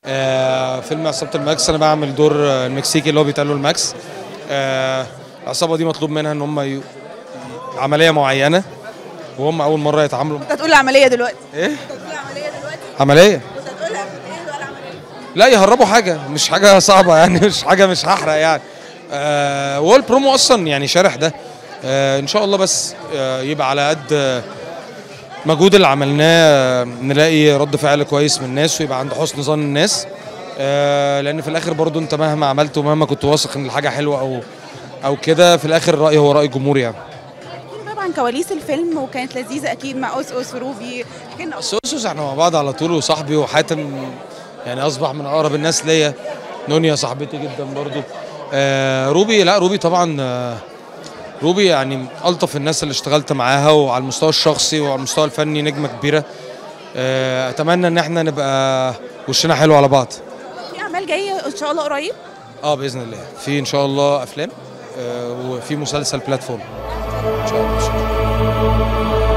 آه فيلم عصابة الماكس انا بعمل دور آه، المكسيكي اللي هو بيتقال له الماكس آه العصابة دي مطلوب منها ان هم ي... عملية معينة وهم اول مرة يتعاملوا انت هتقول العمليه دلوقتي ايه انت هتقول العمليه دلوقتي عملية كنت هتقولها ايه بقى العمليه لا يهربوا حاجة مش حاجة صعبة يعني مش حاجة مش هحرق يعني آه وهو البرومو اصلا يعني شارح ده آه ان شاء الله بس آه يبقى على قد آه، مجهود اللي عملناه آه، نلاقي رد فعل كويس من الناس ويبقى عند حسن ظن الناس آه لان في الاخر برضو انت مهما عملت ومهما كنت واثق ان الحاجة حلوة او او كده في الاخر الرأي هو رأي الجمهور يعني احكي لنا بقى عن كواليس الفيلم وكانت لذيذه اكيد مع اوس اوس وروبي احكي لنا بس أسس احنا مع بعض على طول وصاحبي وحاتم يعني اصبح من اقرب الناس ليا نونيا صاحبتي جدا برضو آه روبي لا روبي طبعا آه روبي يعني من الطف الناس اللي اشتغلت معاها وعلى المستوى الشخصي وعلى المستوى الفني نجمه كبيره آه اتمنى ان احنا نبقى وشنا حلو على بعض في اعمال جايه ان شاء الله قريب اه باذن الله في ان شاء الله افلام آه وفي مسلسل بلاتفورم ان شاء الله, إن شاء الله.